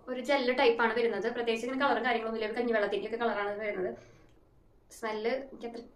ഒരു ജെല്ല് ടൈപ്പാണ് വരുന്നത് പ്രത്യേകിച്ച് ഇങ്ങനെ കളറും കാര്യങ്ങളൊന്നും ഇല്ല ഒരു കഞ്ഞിവെള്ളത്തിൻ്റെ ഒക്കെ കളറാണ് ഇത് വരുന്നത് സ്മെല്ല് എനിക്ക് അത്ര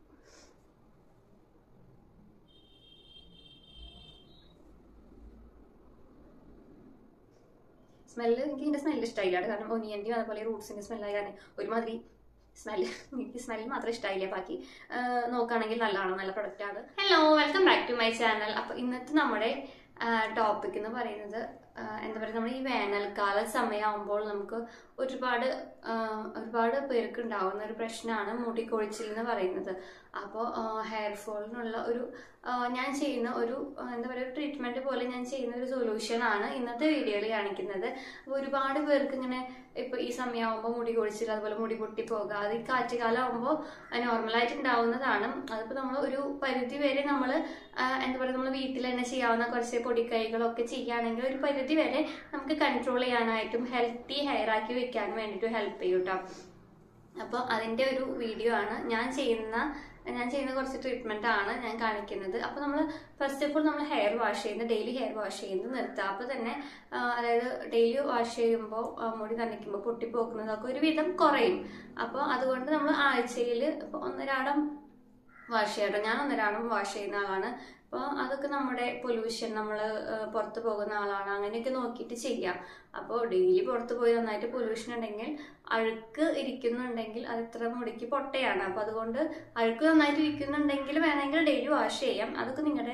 സ്മെല്ല് എനിക്ക് ഇതിന്റെ സ്മെല്ല് ഇഷ്ടമായില്ല കാരണം ഒനിയന്റെയും അതുപോലെ റൂട്ട്സിന്റെ സ്മെല്ലായ കാരണം ഒരുമാതിരി സ്മെല്ല് എനിക്ക് സ്മെല്ല് മാത്രം ഇഷ്ടമായില്ല ബാക്കി ആ, നോക്കുകയാണെങ്കിൽ നല്ലതാണ് നല്ല പ്രൊഡക്റ്റ് ആണ് hello welcome back to my channel അപ്പൊ ഇന്നത്തെ നമ്മുടെ ടോപ്പിക് എന്ന് പറയുന്നത് ആ, എന്താ പറയുക നമ്മൾ ഈ വേനൽക്കാല സമയമാകുമ്പോൾ നമുക്ക് ഒരുപാട് ആ, ഒരുപാട് പേർക്ക് ഉണ്ടാവുന്ന ഒരു പ്രശ്നമാണ് മുടി കൊഴിച്ചിൽ എന്ന് പറയുന്നത് അപ്പോൾ ഹെയർ ഫോളിനുള്ള ഒരു ആ, ഞാൻ ചെയ്യുന്ന ഒരു ആ, എന്താ പറയുക ഒരു ട്രീറ്റ്മെന്റ് പോലെ ഞാൻ ചെയ്യുന്ന ഒരു സൊല്യൂഷൻ ആണ് ഇന്നത്തെ വീഡിയോയിൽ കാണിക്കുന്നത് അപ്പോൾ ഒരുപാട് പേർക്ക് ഇങ്ങനെ ഇപ്പൊ ഈ സമയമാകുമ്പോൾ മുടി കൊഴിച്ചിൽ അതുപോലെ മുടി പൊട്ടി പോകുക അത് ഈ കാറ്റുകാലം ആകുമ്പോൾ നോർമലായിട്ട് ഉണ്ടാവുന്നതാണ് അതിപ്പോൾ നമ്മൾ ഒരു പരിധി വരെ നമ്മൾ എന്താ പറയുക നമ്മൾ വീട്ടിൽ തന്നെ ചെയ്യാവുന്ന കുറച്ച് പൊടിക്കൈകളൊക്കെ ചെയ്യുകയാണെങ്കിൽ ഒരു പരിധി വരെ നമുക്ക് കൺട്രോൾ ചെയ്യാനായിട്ടും ഹെൽത്തി ഹെയർ ആക്കി വെക്കാൻ വേണ്ടിയിട്ട് ഹെൽപ്പ് ചെയ്യും കേട്ടോ അപ്പോൾ അതിൻ്റെ ഒരു വീഡിയോ ആണ് ഞാൻ ചെയ്യുന്ന ഞാൻ ചെയ്യുന്ന കുറച്ച് ട്രീറ്റ്മെന്റ് ആണ് ഞാൻ കാണിക്കുന്നത് അപ്പോൾ നമ്മൾ ഫസ്റ്റ് ഓഫ് ഓൾ നമ്മൾ ഹെയർ വാഷ് ചെയ്യുന്ന ഡെയിലി ഹെയർ വാഷ് ചെയ്യുന്നത് നിർത്തുക അപ്പോൾ തന്നെ ആ, അതായത് ഡെയിലി വാഷ് ചെയ്യുമ്പോൾ മുടി നനയ്ക്കുമ്പോൾ പൊട്ടിപ്പോക്കുന്നതൊക്കെ ഒരുവിധം കുറയും അപ്പോൾ അതുകൊണ്ട് നമ്മൾ ആഴ്ചയിൽ ഇപ്പോൾ ഒന്നരാടം വാഷ് ചെയ്യട്ടോ ഞാൻ ഒന്നരാടം വാഷ് ചെയ്യുന്ന ആളാണ് അപ്പോൾ അതൊക്കെ നമ്മുടെ പൊല്യൂഷൻ നമ്മൾ പുറത്ത് പോകുന്ന ആളാണ് അങ്ങനെയൊക്കെ നോക്കിയിട്ട് ചെയ്യാം അപ്പോൾ ഡെയിലി പുറത്ത് പോയി നന്നായിട്ട് പൊല്യൂഷൻ ഉണ്ടെങ്കിൽ അഴുക്ക് ഇരിക്കുന്നുണ്ടെങ്കിൽ അത് ഇത്ര മുടിക്ക് പൊട്ടയാണ് അപ്പോൾ അതുകൊണ്ട് അഴുക്ക് നന്നായിട്ട് ഇരിക്കുന്നുണ്ടെങ്കിൽ വേണമെങ്കിൽ ഡെയിലി വാഷ് ചെയ്യാം അതൊക്കെ നിങ്ങളുടെ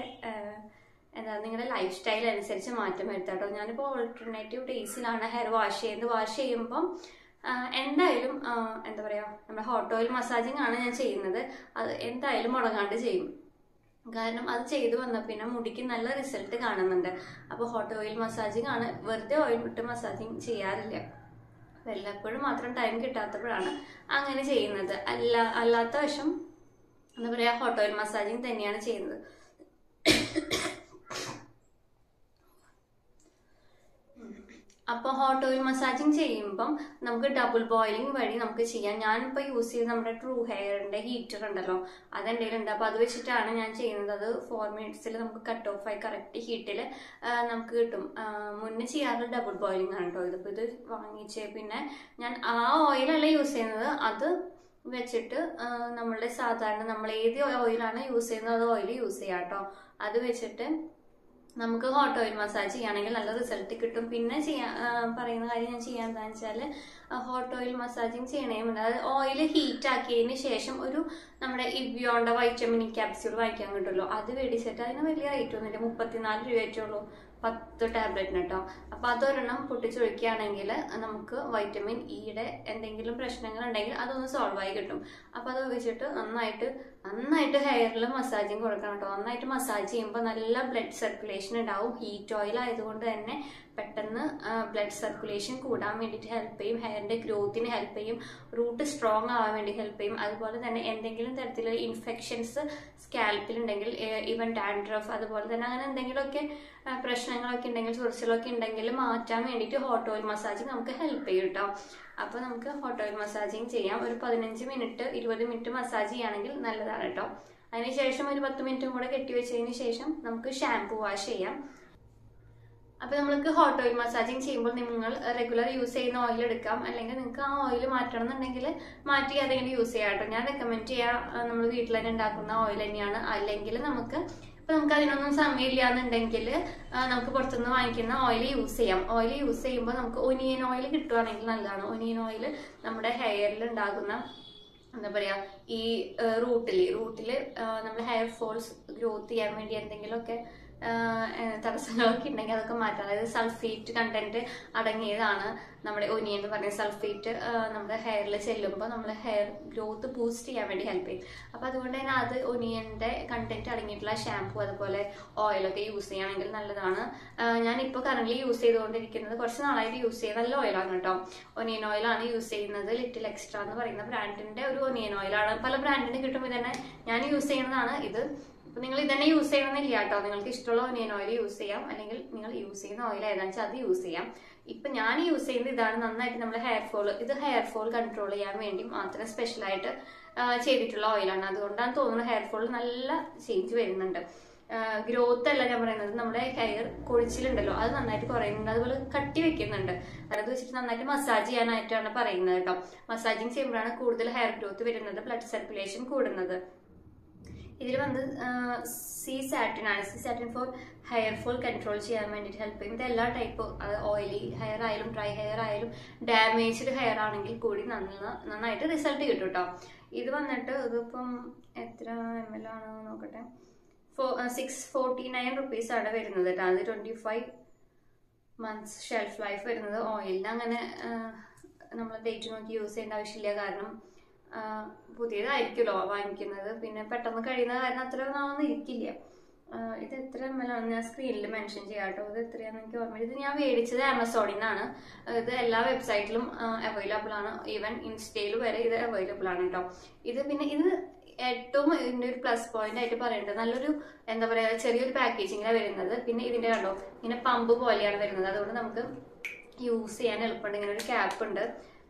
എന്താ നിങ്ങളുടെ ലൈഫ് സ്റ്റൈൽ അനുസരിച്ച് മാറ്റം വരുത്താം കേട്ടോ ഞാനിപ്പോൾ ഓൾട്ടർനേറ്റീവ് ഡേയ്സിലാണ് ഹെയർ വാഷ് ചെയ്യുന്നത് വാഷ് ചെയ്യുമ്പം ആ, എന്തായാലും ആ, എന്താ പറയുക നമ്മുടെ ഹോട്ട് ഓയിൽ മസാജിങ് ആണ് ഞാൻ ചെയ്യുന്നത് അത് എന്തായാലും മുടങ്ങാണ്ട് ചെയ്യും കാരണം അത് ചെയ്തു വന്ന പിന്നെ മുടിക്ക് നല്ല റിസൾട്ട് കാണുന്നുണ്ട് അപ്പോൾ ഹോട്ട് ഓയിൽ മസാജിങ് ആണ് വെറുതെ ഓയിൽ ഇട്ട് മസാജിങ് ചെയ്യാറില്ല വല്ലപ്പോഴും മാത്രം ടൈം കിട്ടാത്തപ്പോഴാണ് അങ്ങനെ ചെയ്യുന്നത് അല്ല അല്ലാത്ത വശം എന്താ പറയുക ഹോട്ട് ഓയിൽ മസാജിങ് തന്നെയാണ് ചെയ്യുന്നത് അപ്പോൾ ഹോട്ട് ഓയിൽ മസാജിങ് ചെയ്യുമ്പം നമുക്ക് ഡബിൾ ബോയിലിംഗ് വഴി നമുക്ക് ചെയ്യാം ഞാനിപ്പോൾ യൂസ് ചെയ്ത് നമ്മുടെ ട്രൂ ഹെയറിന്റെ ഹീറ്റർ ഉണ്ടല്ലോ അത് എൻ്റെ ഉണ്ട് അപ്പോൾ അത് വെച്ചിട്ടാണ് ഞാൻ ചെയ്യുന്നത് അത് ഫോർ മിനിറ്റ്സിൽ നമുക്ക് കട്ട് ഓഫ് ആയി കറക്റ്റ് ഹീറ്റിൽ നമുക്ക് കിട്ടും ആ, മുന്നേ ചെയ്യാറ് ഡബിൾ ബോയിലിംഗ് ആണ് കേട്ടോ ഇതിപ്പോൾ ഇത് വാങ്ങിച്ച് പിന്നെ ഞാൻ ആ ഓയിലല്ല യൂസ് ചെയ്യുന്നത് അത് വെച്ചിട്ട് ആ, നമ്മളുടെ സാധാരണ നമ്മൾ ഏത് ഓയിലാണ് യൂസ് ചെയ്യുന്നത് അത് ഓയിൽ യൂസ് ചെയ്യാം കേട്ടോ അത് വെച്ചിട്ട് നമുക്ക് ഹോട്ട് ഓയിൽ മസാജ് ചെയ്യുകയാണെങ്കിൽ നല്ല റിസൾട്ട് കിട്ടും പിന്നെ ചെയ്യാൻ ആ, പറയുന്ന കാര്യം ഞാൻ ചെയ്യാൻ എന്താണെന്ന് വെച്ചാൽ ഹോട്ട് ഓയിൽ മസാജിങ് ചെയ്യണേമുണ്ട് അതായത് ഓയിൽ ഹീറ്റ് ആക്കിയതിന് ശേഷം ഒരു നമ്മുടെ ഇവ്യോണ്ട വൈറ്റമിൻ ക്യാപ്സ്യൂൾ വാങ്ങിക്കാൻ കിട്ടുമല്ലോ അത് മേടിച്ചിട്ട് അതിന് വലിയ റേറ്റ് ഒന്നുമില്ല മുപ്പത്തിനാല് രൂപയറ്റേ ഉള്ളൂ പത്ത് ടാബ്ലറ്റിന് കേട്ടോ അപ്പൊ അതൊരെണ്ണം പൊട്ടിച്ചൊഴിക്കുകയാണെങ്കിൽ നമുക്ക് വൈറ്റമിൻ ഇയുടെ എന്തെങ്കിലും പ്രശ്നങ്ങൾ ഉണ്ടെങ്കിൽ അതൊന്ന് സോൾവ് ആയി കിട്ടും അപ്പൊ അത് വെച്ചിട്ട് നന്നായിട്ട് നന്നായിട്ട് ഹെയറിൽ മസാജിങ് കൊടുക്കണം കേട്ടോ നന്നായിട്ട് മസാജ് ചെയ്യുമ്പോൾ നല്ല ബ്ലഡ് സർക്കുലേഷൻ ഉണ്ടാവും ഹീറ്റ് ഓയിൽ ആയതുകൊണ്ട് തന്നെ പെട്ടെന്ന് ബ്ലഡ് സർക്കുലേഷൻ കൂടാൻ വേണ്ടിയിട്ട് ഹെൽപ്പ് ചെയ്യും ഹെയറിന്റെ ഗ്രോത്തിന് ഹെൽപ്പ് ചെയ്യും റൂട്ട് സ്ട്രോങ് ആവാൻ വേണ്ടി ഹെൽപ്പ് ചെയ്യും അതുപോലെ തന്നെ എന്തെങ്കിലും തരത്തിലുള്ള ഇൻഫെക്ഷൻസ് സ്കാൽപ്പിൽ ഉണ്ടെങ്കിൽ ഈവൻ ഡാൻഡ്രഫ് അതുപോലെ തന്നെ അങ്ങനെ എന്തെങ്കിലുമൊക്കെ ആ, പ്രശ്നങ്ങളൊക്കെ ഉണ്ടെങ്കിൽ ചൊറിച്ചിലൊക്കെ ഉണ്ടെങ്കിൽ മാറ്റാൻ വേണ്ടിയിട്ട് ഹോട്ട് ഓയിൽ മസാജിങ് നമുക്ക് ഹെൽപ്പ് ചെയ്യും കേട്ടോ അപ്പോൾ നമുക്ക് ഹോട്ട് ഓയിൽ മസാജിങ് ചെയ്യാം ഒരു പതിനഞ്ച് മിനിറ്റ് ഇരുപത് മിനിറ്റ് മസാജ് ചെയ്യുകയാണെങ്കിൽ നല്ലതാണ് കേട്ടോ അതിനുശേഷം ഒരു പത്ത് മിനിറ്റും കൂടെ കെട്ടിവെച്ചതിന് ശേഷം നമുക്ക് ഷാംപൂ വാഷ് ചെയ്യാം അപ്പൊ നമ്മൾക്ക് ഹോട്ട് ഓയിൽ മസാജിങ് ചെയ്യുമ്പോൾ നിങ്ങൾ റെഗുലർ യൂസ് ചെയ്യുന്ന ഓയിൽ എടുക്കാം അല്ലെങ്കിൽ നിങ്ങൾക്ക് ആ ഓയിൽ മാറ്റണം എന്നുണ്ടെങ്കിൽ മാറ്റി അതെങ്ങനെ യൂസ് ചെയ്യാം കേട്ടോ ഞാൻ റെക്കമെൻഡ് ചെയ്യാം നമ്മൾ വീട്ടിൽ തന്നെ ഉണ്ടാക്കുന്ന ഓയിൽ തന്നെയാണ് അല്ലെങ്കിൽ നമുക്ക് ഇപ്പൊ നമുക്ക് അതിനൊന്നും സമയമില്ല എന്നുണ്ടെങ്കിൽ നമുക്ക് പുറത്തുനിന്ന് വാങ്ങിക്കുന്ന ഓയിൽ യൂസ് ചെയ്യാം ഓയിൽ യൂസ് ചെയ്യുമ്പോൾ നമുക്ക് ഒനിയൻ ഓയിൽ കിട്ടുവാണെങ്കിൽ നല്ലതാണ് ഒനിയൻ ഓയിൽ നമ്മുടെ ഹെയറിൽ ഉണ്ടാകുന്ന എന്താ പറയാ ഈ റൂട്ടില് റൂട്ടില് നമ്മുടെ ഹെയർ ഫോൾസ് ഗ്രോത്ത് ചെയ്യാൻ വേണ്ടി എന്തെങ്കിലുമൊക്കെ ആഹ് ഏഹ് തടസ്സങ്ങളൊക്കെ ഉണ്ടെങ്കിൽ അതൊക്കെ മാറ്റാം അതായത് സൾഫേറ്റ് കണ്ടന്റ് അടങ്ങിയതാണ് നമ്മുടെ ഒനിയൻ എന്ന് പറയുന്ന സൾഫേറ്റ് നമ്മുടെ ഹെയറിൽ ചെല്ലുമ്പോൾ നമ്മുടെ ഹെയർ ഗ്രോത്ത് ബൂസ്റ്റ് ചെയ്യാൻ വേണ്ടി ഹെൽപ്പ് ചെയ്യും അപ്പോൾ അതുകൊണ്ട് തന്നെ അത് ഒനിയന്റെ കണ്ടന്റ് അടങ്ങിയിട്ടുള്ള ഷാംപൂ അതുപോലെ ഓയിലൊക്കെ യൂസ് ചെയ്യുകയാണെങ്കിൽ നല്ലതാണ് ആഹ് ഞാനിപ്പോൾ കറന്റ് യൂസ് ചെയ്തുകൊണ്ടിരിക്കുന്നത് കുറച്ച് നാളായിട്ട് യൂസ് ചെയ്യുന്ന നല്ല ഓയിലാണ് കേട്ടോ ഒനിയൻ ഓയിലാണ് യൂസ് ചെയ്യുന്നത് ലിറ്റിൽ എക്സ്ട്രാ എന്ന് പറയുന്ന ബ്രാൻഡിന്റെ ഒരു ഒനിയൻ ഓയിലാണ് പല ബ്രാൻഡിന് കിട്ടുമ്പോൾ തന്നെ ഞാൻ യൂസ് ചെയ്യുന്നതാണ് ഇത് അപ്പൊ നിങ്ങൾ ഇതന്നെ യൂസ് ചെയ്യണമെന്നില്ല കേട്ടോ നിങ്ങൾക്ക് ഇഷ്ടമുള്ള ഒനിയൻ ഓയിൽ യൂസ് ചെയ്യാം അല്ലെങ്കിൽ നിങ്ങൾ യൂസ് ചെയ്യുന്ന ഓയിൽ ഏതാണെന്ന് വെച്ചാൽ അത് യൂസ് ചെയ്യാം ഇപ്പൊ ഞാൻ യൂസ് ചെയ്യുന്നത് ഇതാണ് നന്നായിട്ട് നമ്മൾ ഹെയർ ഫോൾ ഇത് ഹെയർ ഫോൾ കൺട്രോൾ ചെയ്യാൻ വേണ്ടി മാത്രം സ്പെഷ്യലായിട്ട് ചെയ്തിട്ടുള്ള ഓയിലാണ് അതുകൊണ്ടാണ് തോന്നുന്നത് ഹെയർ ഫോൾ നല്ല ചേഞ്ച് വരുന്നുണ്ട് ഗ്രോത്ത് അല്ല ഞാൻ പറയുന്നത് നമ്മുടെ ഹെയർ കൊഴിച്ചിലുണ്ടല്ലോ അത് നന്നായിട്ട് കുറയുന്നുണ്ട് അതുപോലെ കട്ടി വെക്കുന്നുണ്ട് അത് വെച്ചിട്ട് നന്നായിട്ട് മസാജ് ചെയ്യാനായിട്ടാണ് പറയുന്നത് കേട്ടോ മസാജിങ് ചെയ്യുമ്പോഴാണ് കൂടുതൽ ഹെയർ ഗ്രോത്ത് വരുന്നത് ബ്ലഡ് സർക്കുലേഷൻ കൂടുന്നത് ഇതിൽ വന്ന് സി സാറ്റിൻ ആണ് സി സാറ്റിൻ ഫോർ ഹെയർ ഫോൾ കൺട്രോൾ ചെയ്യാൻ വേണ്ടിയിട്ട് ഹെൽപ്പ് ചെയ്യും ഇത് എല്ലാ ടൈപ്പ് ഓയിലി ഹെയർ ആയാലും ഡ്രൈ ഹെയർ ആയാലും ഡാമേജ്ഡ് ഹെയർ ആണെങ്കിൽ കൂടി നന്ന നന്നായിട്ട് റിസൾട്ട് കിട്ടും കേട്ടോ ഇത് വന്നിട്ട് ഇതിപ്പം എത്ര എം എൽ ആണ് നോക്കട്ടെ ഫോ സിക്സ് ഫോർട്ടി നയൻ റുപ്പീസ് ആണ് വരുന്നത് കേട്ടോ അത് twenty five months shelf life വരുന്നത് ഓയിലിന് അങ്ങനെ നമ്മൾ ഡേറ്റ് നോക്കി യൂസ് ചെയ്യേണ്ട ആവശ്യമില്ല കാരണം ആ, പുതിയതായിരിക്കുമല്ലോ വാങ്ങിക്കുന്നത് പിന്നെ പെട്ടെന്ന് കഴിയുന്ന കാരണം അത്ര നാളൊന്നും ഇരിക്കില്ല ആ, ഇത് എത്ര എം എൽ ആണ് ഞാൻ സ്ക്രീനിൽ മെൻഷൻ ചെയ്യാം കേട്ടോ ഇത് എത്രയാണെന്ന് എനിക്ക് ഓർമ്മയില്ല ഇത് ഞാൻ മേടിച്ചത് ആമസോണിൽ നിന്നാണ് ഇത് എല്ലാ വെബ്സൈറ്റിലും അവൈലബിൾ ആണ് ഈവൻ ഇൻസ്റ്റയിൽ വരെ ഇത് അവൈലബിൾ ആണ് കേട്ടോ ഇത് പിന്നെ ഇത് ഏറ്റവും ഇതിന്റെ ഒരു പ്ലസ് പോയിന്റ് ആയിട്ട് പറയേണ്ടത് നല്ലൊരു എന്താ പറയാ ചെറിയൊരു പാക്കേജിങ്ങിലാണ് വരുന്നത് പിന്നെ ഇതിന്റെ കണ്ടോ ഇങ്ങനെ പമ്പ് പോലെയാണ് വരുന്നത് അതുകൊണ്ട് നമുക്ക് യൂസ് ചെയ്യാൻ എളുപ്പമുണ്ട് ഇങ്ങനെ ഒരു ക്യാപ്പ് ഉണ്ട്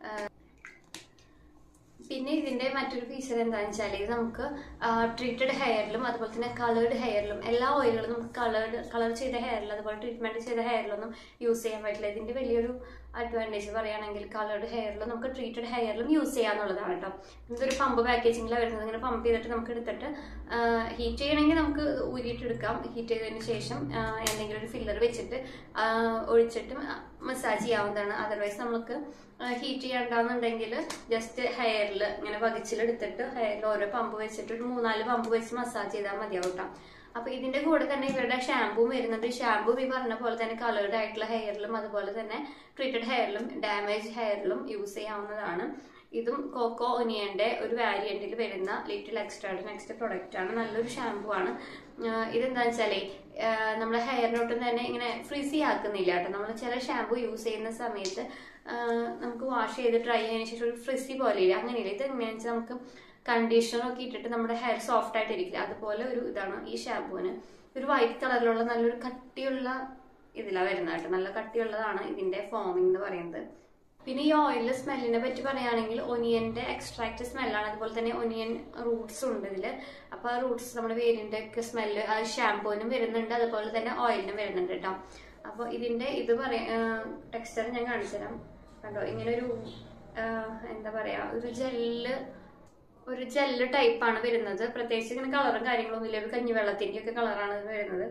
പിന്നെ ഇതിന്റെ മറ്റൊരു ഫീച്ചർ എന്താണെന്ന് വെച്ചാൽ ഇത് നമുക്ക് ട്രീറ്റഡ് ഹെയറിലും അതുപോലെ തന്നെ കളേർഡ് ഹെയറിലും എല്ലാ ഓയിലുകളും നമുക്ക് കളേർഡ് കളർ ചെയ്ത ഹെയറിൽ അതുപോലെ ട്രീറ്റ്മെന്റ് ചെയ്ത ഹെയറിലൊന്നും യൂസ് ചെയ്യാൻ പറ്റില്ല ഇതിന്റെ വലിയൊരു അഡ്വാൻറ്റേജ് പറയുകയാണെങ്കിൽ കളേർഡ് ഹെയറിലും നമുക്ക് ട്രീറ്റഡ് ഹെയറിലും യൂസ് ചെയ്യാന്നുള്ളതാണ് കേട്ടോ ഇതൊരു പമ്പ് പാക്കേജിങ്ങിലാണ് വരുന്നത് ഇങ്ങനെ പമ്പ് ചെയ്തിട്ട് നമുക്ക് എടുത്തിട്ട് ഹീറ്റ് ചെയ്യണമെങ്കിൽ നമുക്ക് ഊരിയിട്ട് എടുക്കാം ഹീറ്റ് ചെയ്തതിന് ശേഷം ആ, എന്തെങ്കിലും ഒരു ഫില്ലർ വെച്ചിട്ട് ആ, ഒഴിച്ചിട്ട് മസാജ് ചെയ്യാവുന്നതാണ് അതർവൈസ് നമുക്ക് ഹീറ്റ് ചെയ്യണ്ടെന്നുണ്ടെങ്കിൽ ജസ്റ്റ് ഹെയറിൽ ഇങ്ങനെ വകിച്ചിലെടുത്തിട്ട് ഹെയറിൽ ഓരോ പമ്പ് വെച്ചിട്ട് ഒരു മൂന്നാല് പമ്പ് വെച്ച് മസാജ് ചെയ്താൽ മതിയാവും കേട്ടോ അപ്പൊ ഇതിന്റെ കൂടെ തന്നെ ഇവരുടെ ഷാമ്പൂ വരുന്നത് ഷാമ്പൂ ഈ പറഞ്ഞ പോലെ തന്നെ കളേർഡ് ആയിട്ടുള്ള ഹെയറിലും അതുപോലെ തന്നെ ട്രീറ്റഡ് ഹെയറിലും ഡാമേജ് ഹെയറിലും യൂസ് ചെയ്യാവുന്നതാണ് ഇതും കോക്കോ ഒനിയന്റെ ഒരു വാരിയന്റിൽ വരുന്ന ലിറ്റിൽ എക്സ്ട്രാ നെക്സ്റ്റ് പ്രൊഡക്റ്റ് ആണ് നല്ലൊരു ഷാമ്പൂ ആണ് ആഹ് ഇതെന്താ വെച്ചാലേ ആഹ് നമ്മുടെ ഹെയറിനൊട്ടും തന്നെ ഇങ്ങനെ ഫ്രീസി ആക്കുന്നില്ല കേട്ടോ നമ്മൾ ചില ഷാമ്പൂ യൂസ് ചെയ്യുന്ന സമയത്ത് ആഹ് നമുക്ക് വാഷ് ചെയ്ത് ഡ്രൈ ആയതിനു ശേഷം ഒരു ഫ്രിസി പോലെയില്ല അങ്ങനെയില്ല ഇത് എങ്ങനെയാണെന്ന് വെച്ചാൽ നമുക്ക് കണ്ടീഷണർ ഒക്കെ ഇട്ടിട്ട് നമ്മുടെ ഹെയർ സോഫ്റ്റ് ആയിട്ടിരിക്കില്ല അതുപോലെ ഒരു ഇതാണ് ഈ ഷാമ്പൂവിന് ഒരു വൈറ്റ് കളറിലുള്ള നല്ലൊരു കട്ടിയുള്ള ഇതിലാ വരുന്നത് കേട്ടോ നല്ല കട്ടിയുള്ളതാണ് ഇതിന്റെ ഫോമിംഗ് എന്ന് പറയുന്നത് പിന്നെ ഈ ഓയിലിന്റെ സ്മെല്ലിനെ പറ്റി പറയുകയാണെങ്കിൽ ഒനിയന്റെ എക്സ്ട്രാക്ട് സ്മെല്ലാണ് അതുപോലെ തന്നെ ഒനിയൻ റൂട്ട്സ് ഉണ്ട് ഇതില് അപ്പൊ ആ റൂട്ട്സ് നമ്മുടെ വേരിന്റെ ഒക്കെ സ്മെല്ല് ആ ഷാമ്പൂവിനും വരുന്നുണ്ട് അതുപോലെ തന്നെ ഓയിലിനും വരുന്നുണ്ട് കേട്ടോ അപ്പൊ ഇതിന്റെ ഇത് പറയാ ടെക്സ്ചർ ഞാൻ കാണിച്ചു തരാം കണ്ടോ ഇങ്ങനെ ഒരു എന്താ പറയാ ഒരു ജെല്ല് ഒരു ജെല്ല് ടൈപ്പാണ് വരുന്നത് പ്രത്യേകിച്ച് ഇങ്ങനെ കളറും കാര്യങ്ങളൊന്നും ഇല്ല ഒരു കഞ്ഞിവെള്ളത്തിന്റെ ഒക്കെ കളറാണ് ഇത് വരുന്നത്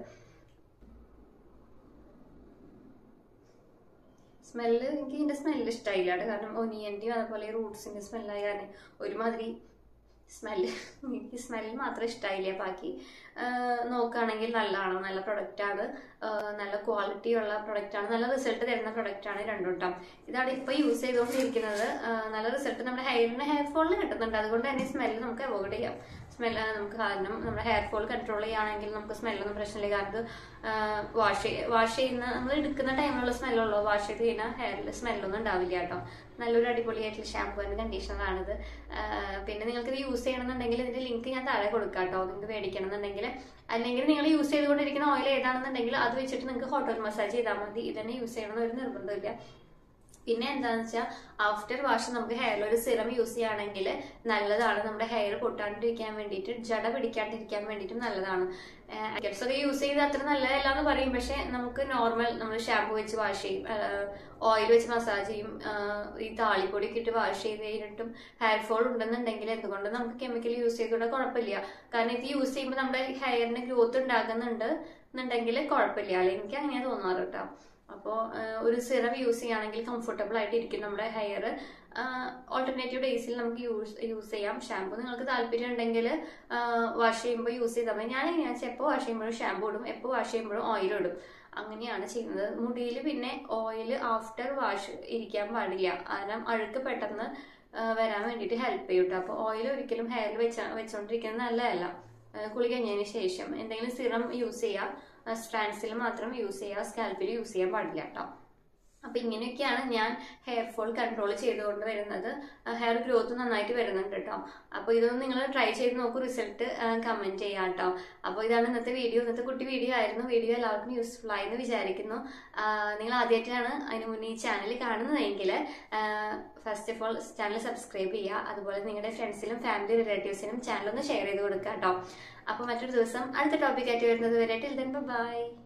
സ്മെല്ല് എനിക്ക് ഇതിന്റെ സ്മെല്ല് ഇഷ്ടമായില്ല കേട്ടോ കാരണം ഒനിയന്റെയും അതുപോലെ റൂട്ട്സിന്റെ സ്മെല്ലായ കാരണം ഒരുമാതിരി സ്മെല്ല് എനിക്ക് സ്മെല്ല് മാത്രം ഇഷ്ടമായില്ല ബാക്കി നോക്കുകയാണെങ്കിൽ നല്ലതാണ് നല്ല പ്രൊഡക്റ്റ് ആണ് ആഹ് നല്ല ക്വാളിറ്റി ഉള്ള പ്രൊഡക്റ്റ് ആണ് നല്ല റിസൾട്ട് തരുന്ന പ്രൊഡക്റ്റ് ആണ് രണ്ടും കേട്ടോ ഇതാണ് ഇപ്പൊ യൂസ് ചെയ്തുകൊണ്ടിരിക്കുന്നത് ആഹ് നല്ല റിസൾട്ട് നമ്മുടെ ഹെയറിന് ഹെയർ ഫോളിന് കിട്ടുന്നുണ്ട് അതുകൊണ്ട് തന്നെ സ്മെല്ല് നമുക്ക് അവോയ്ഡ് ചെയ്യാം സ്മെല്ല് നമുക്ക് കാരണം നമ്മുടെ ഹെയർ ഫോൾ കൺട്രോൾ ചെയ്യുകയാണെങ്കിൽ നമുക്ക് സ്മെല്ലൊന്നും പ്രശ്നമില്ല കാരണം വാഷ് വാഷ് ചെയ്യുന്ന നമ്മൾ എടുക്കുന്ന ടൈമിലുള്ള സ്മെല്ലുള്ളൂ വാഷ് ചെയ്ത് കഴിഞ്ഞാൽ ഹെയറിൽ സ്മെല്ലൊന്നും ഉണ്ടാവില്ല കേട്ടോ നല്ലൊരു അടിപൊളിയായിട്ടുള്ള ഷാമ്പു ആൻഡ് കണ്ടീഷണറാണിത് പിന്നെ നിങ്ങൾക്ക് ഇത് യൂസ് ചെയ്യണമെന്നുണ്ടെങ്കിൽ ഇതിന്റെ ലിങ്ക് ഞാൻ താഴെ കൊടുക്കാം കേട്ടോ നിങ്ങൾക്ക് മേടിക്കണം എന്നുണ്ടെങ്കിൽ അല്ലെങ്കിൽ നിങ്ങൾ യൂസ് ചെയ്തുകൊണ്ടിരിക്കുന്ന ഓയിൽ ഏതാണെന്നുണ്ടെങ്കിൽ അത് വെച്ചിട്ട് നിങ്ങൾക്ക് ഹോട്ട് ഓയിൽ മസാജ് ചെയ്താൽ മതി ഇതന്നെ യൂസ് ചെയ്യണമെന്ന് ഒരു നിർബന്ധമില്ല പിന്നെ എന്താണെന്ന് വെച്ചാൽ ആഫ്റ്റർ വാഷ് നമുക്ക് ഹെയറിൽ ഒരു സിറം യൂസ് ചെയ്യുകയാണെങ്കിൽ നല്ലതാണ് നമ്മുടെ ഹെയർ പൊട്ടാണ്ടിരിക്കാൻ വേണ്ടിയിട്ട് ജട പിടിക്കാണ്ടിരിക്കാൻ വേണ്ടിയിട്ടും നല്ലതാണ് ഐറ്റംസ് ഒക്കെ യൂസ് ചെയ്ത് അത്ര നല്ലതല്ല എന്ന് പറയും പക്ഷെ നമുക്ക് നോർമൽ നമ്മൾ ഷാമ്പു വെച്ച് വാഷ് ചെയ്യും ഓയിൽ വെച്ച് മസാജ് ചെയ്യും ആഹ് ഈ താളിപ്പൊടി ഒക്കെ ഇട്ട് വാഷ് ചെയ്ത് കഴിഞ്ഞിട്ടും ഹെയർ ഫോൾ ഉണ്ടെന്നുണ്ടെങ്കിൽ എന്തുകൊണ്ട് നമുക്ക് കെമിക്കൽ യൂസ് ചെയ്തുകൊണ്ട് കുഴപ്പമില്ല കാരണം ഇത് യൂസ് ചെയ്യുമ്പോൾ നമ്മുടെ ഹെയറിന് ഗ്രോത്ത് ഉണ്ടാകുന്നുണ്ട് എന്നുണ്ടെങ്കിൽ കുഴപ്പമില്ല അല്ലെങ്കിൽ എനിക്ക് അങ്ങനെയാണ് തോന്നാറ് കേട്ടോ അപ്പോൾ ഒരു സിറം യൂസ് ചെയ്യുകയാണെങ്കിൽ കംഫർട്ടബിൾ ആയിട്ട് ഇരിക്കും നമ്മുടെ ഹെയർ ഓൾട്ടർനേറ്റീവ് ഡേയ്സിൽ നമുക്ക് യൂസ് യൂസ് ചെയ്യാം ഷാമ്പു നിങ്ങൾക്ക് താല്പര്യം ഉണ്ടെങ്കിൽ വാഷ് ചെയ്യുമ്പോൾ യൂസ് ചെയ്താൽ മതി ഞാൻ എങ്ങനെയാണെന്ന് വെച്ചാൽ എപ്പോൾ വാഷ് ചെയ്യുമ്പോഴും ഷാമ്പു ഇടും എപ്പോൾ വാഷ് ചെയ്യുമ്പോഴും ഓയിൽ ഇടും അങ്ങനെയാണ് ചെയ്യുന്നത് മുടിയിൽ പിന്നെ ഓയിൽ ആഫ്റ്റർ വാഷ് ഇരിക്കാൻ പാടില്ല കാരണം അഴുക്ക് പെട്ടെന്ന് ആ, വരാൻ വേണ്ടിയിട്ട് ഹെൽപ്പ് ചെയ്യും കേട്ടോ അപ്പോൾ ഓയിൽ ഒരിക്കലും ഹെയറിൽ വെച്ച വെച്ചുകൊണ്ടിരിക്കുന്നത് നല്ലതല്ല ആ, കുളി കഴിഞ്ഞതിന് ശേഷം എന്തെങ്കിലും സിറം യൂസ് ചെയ്യുക സ്ട്രാൻഡ്സിൽ മാത്രം യൂസ് ചെയ്യുക സ്കാൽപ്പിൽ യൂസ് ചെയ്യാൻ പാടില്ല കേട്ടോ അപ്പൊ ഇങ്ങനെയൊക്കെയാണ് ഞാൻ ഹെയർ ഫോൾ കൺട്രോൾ ചെയ്തുകൊണ്ട് വരുന്നത് ഹെയർ ഗ്രോത്ത് നന്നായിട്ട് വരുന്നുണ്ട് കേട്ടോ അപ്പോൾ ഇതൊന്ന് നിങ്ങൾ ട്രൈ ചെയ്ത് നോക്കൂ റിസൾട്ട് കമന്റ് ചെയ്യാം കേട്ടോ അപ്പോൾ ഇതാണ് ഇന്നത്തെ വീഡിയോ ഇന്നത്തെ കുട്ടി വീഡിയോ ആയിരുന്നു വീഡിയോ എല്ലാവർക്കും യൂസ്ഫുൾ ആയി എന്ന് വിചാരിക്കുന്നു ആഹ് നിങ്ങൾ ആദ്യമായിട്ടാണ് അതിന് മുന്നേ ഈ ചാനൽ കാണുന്നതെങ്കിൽ first of all channel subscribe ചെയ്യുക അതുപോലെ നിങ്ങളുടെ ഫ്രണ്ട്സിലും ഫാമിലി റിലേറ്റീവ്സിനും ചാനൽ ഒന്ന് ഷെയർ ചെയ്ത് കൊടുക്കുക കേട്ടോ അപ്പോൾ മറ്റൊരു ദിവസം അടുത്ത ടോപ്പിക്കായിട്ട് വരുന്നത് വരെ ടിൽ ദെൻ ബൈ